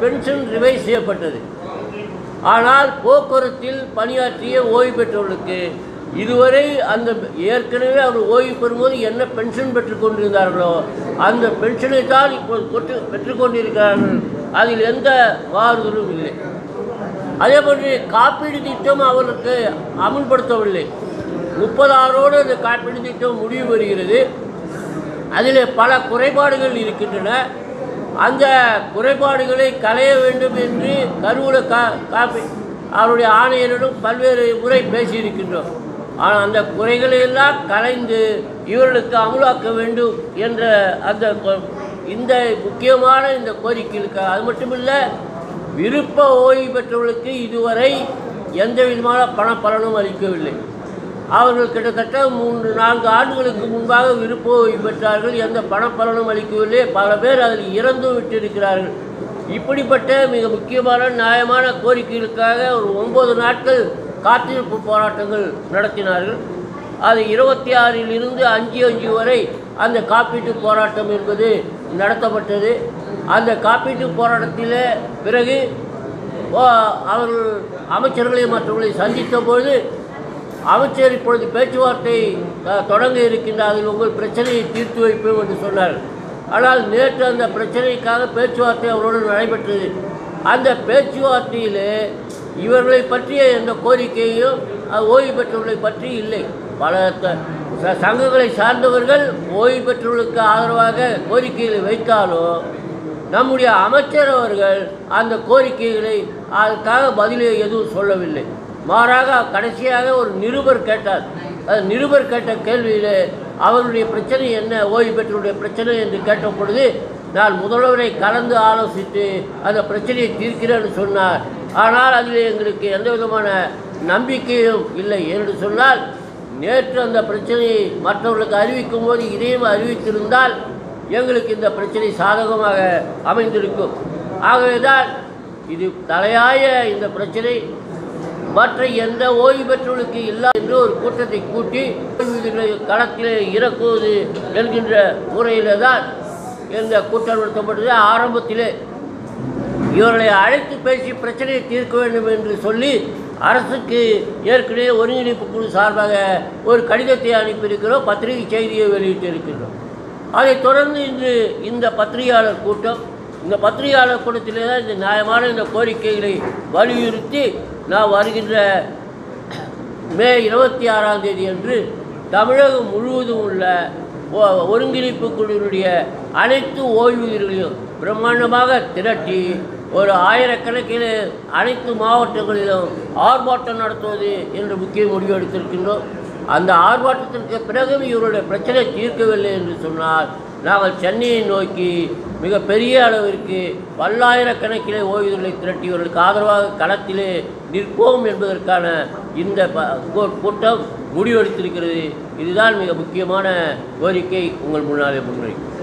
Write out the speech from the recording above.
pension revise செய்யப்பட்டது ஆனால் போக்குவரத்தில் பணியாற்றிய ஓய்வு பெற்றவர்களுக்கு இதுவரை அந்த ஏற்கனவே அவர் ஓய்வு பெறும்போது என்ன பென்ஷன் பெற்றுக் கொண்டிருந்தார்களோ அந்த பென்ஷனை தான் இப்போது பெற்று பெற்றுக்கொண்டிருக்கிறார்கள் அதில் எந்த மாறுதலும் இல்லை அதே போன்று காப்பீடு திட்டம் அவருக்கு அமுல்படுத்தவில்லை முப்பதாரோடு அந்த காப்பீடு திட்டம் முடிவு வருகிறது அதில் பல குறைபாடுகள் இருக்கின்றன அந்த குறைபாடுகளை களைய வேண்டும் என்று கருவூல கா காப்பி அவருடைய ஆணையரிடம் பல்வேறு முறை பேசியிருக்கின்றோம் ஆனால் அந்த குறைகளை எல்லாம் கலைந்து இவர்களுக்கு அமுலாக்க வேண்டும் என்ற அந்த கொ- இந்த முக்கியமான இந்த கோரிக்கைகளுக்கு அது மட்டுமில்லை விருப்ப ஓய்வு பெற்றவர்களுக்கு இதுவரை எந்த விதமான பண பலனும் அளிக்கவில்லை அவர்கள் கிட்டத்தட்ட மூன்று நான்கு ஆண்டுகளுக்கு முன்பாக விருப்ப ஓய்வு பெற்றார்கள் எந்த பணப்பலனும் அளிக்கவில்லை பல பேர் அதில் இறந்து விட்டிருக்கிறார்கள் இப்படிப்பட்ட மிக முக்கியமான நியாயமான கோரிக்கைகளுக்காக ஒரு ஒன்பது நாட்கள் காத்திருப்பு போராட்டங்கள் நடத்தினார்கள் அது இருபத்தி ஆறில் இருந்து அஞ்சு அஞ்சு வரை அந்த காப்பீட்டு போராட்டம் என்பது நடத்தப்பட்டது அந்த காப்பீட்டு போராட்டத்தில் பிறகு ஓ, அவர்கள் அமைச்சர்களை மற்றவர்களை சந்தித்த பொழுது அமைச்சர் இப்பொழுது பேச்சுவார்த்தை அஹ், தொடங்க இருக்கின்ற அதில் உங்கள் பிரச்சனையை தீர்த்து வைப்போம் என்று சொன்னார் ஆனால் நேற்று அந்த பிரச்சனைக்காக பேச்சுவார்த்தை அவரோடு நடைபெற்றது அந்த பேச்சுவார்த்தையிலே இவர்களை பற்றிய எந்த கோரிக்கையும் அஹ், ஓய்வு பெற்றவர்களை பற்றி இல்லை பல த- ச- சங்கங்களை சார்ந்தவர்கள் ஓய்வு பெற்றவர்களுக்கு ஆதரவாக கோரிக்கைகளை வைத்தாலும் நம்முடைய அமைச்சர் அவர்கள் அந்த கோரிக்கைகளை அதற்காக பதிலே எதுவும் சொல்லவில்லை மாறாக கடைசியாக ஒரு நிருபர் கேட்டார் அது நிருபர் கேட்ட கேள்வியிலே அவருடைய பிரச்சனை என்ன ஓய்வு பெற்றவருடைய பிரச்சனை என்று கேட்ட பொழுது நான் முதல்வரை கலந்து ஆலோசித்து அந்த பிரச்சனையை தீர்க்கிறேன்னு சொன்னார் ஆனால் அதில் எங்களுக்கு எந்த விதமான நம்பிக்கையும் இல்லை என்று சொன்னால் நேற்று அந்த பிரச்சனையை மற்றவர்களுக்கு அறிவிக்கும் போது இதையும் அறிவித்திருந்தால் எங்களுக்கு இந்த பிரச்சனை சாதகமாக அமைந்திருக்கும் ஆகவேதான் இது தலையாய இந்த பிரச்சனை மற்ற எந்த ஓய்வு பெற்றவர்களுக்கு இல்லா என்று ஒரு கூட்டத்தை கூட்டி ஓய்வூதியர்களை களத்திலே இறக்குவது என்கின்ற முறையில் தான் இந்த கூட்டம் நடத்தப்பட்டது ஆரம்பத்திலே இவர்களை அழைத்து பேசி பிரச்சனையை தீர்க்க வேண்டும் என்று சொல்லி அரசுக்கு ஏற்கனவே ஒருங்கிணைப்பு குழு சார்பாக ஒரு கடிதத்தை அனுப்பியிருக்கிறோம் பத்திரிகை செய்தியை வெளியிட்டிருக்கின்றோம் அதைத் தொடர்ந்து இன்று இந்த பத்திரிகையாளர் கூட்டம் இந்த பத்திரிகையாளர் கூட்டத்திலே தான் இந்த நியாயமான இந்த கோரிக்கைகளை வலியுறுத்தி நான் வருகின்ற மே இருபத்தி ஆறாம் தேதி அன்று தமிழகம் முழுவதும் உள்ள ஒ- ஒருங்கிணைப்பு குழுவினுடைய அனைத்து ஓய்வூதியர்களையும் பிரம்மாண்டமாக திரட்டி ஒரு ஆயிரக்கணக்கில் அனைத்து மாவட்டங்களிலும் ஆர்ப்பாட்டம் நடத்துவது என்று முக்கிய முடிவு எடுத்திருக்கின்றோம் அந்த ஆர்ப்பாட்டத்திற்கு பிறகும் இவருடைய பிரச்சனை தீர்க்கவில்லை என்று சொன்னால் நாங்கள் சென்னையை நோக்கி மிக பெரிய அளவிற்கு பல்லாயிரக்கணக்கிலே ஓய்வுகளை திரட்டி இவர்களுக்கு ஆதரவாக களத்திலே நிற்போம் என்பதற்கான இந்த ப- கூ- கூட்டம் முடிவெடுத்திருக்கிறது இதுதான் மிக முக்கியமான கோரிக்கை உங்கள் முன்னாலே முன்வைக்கும்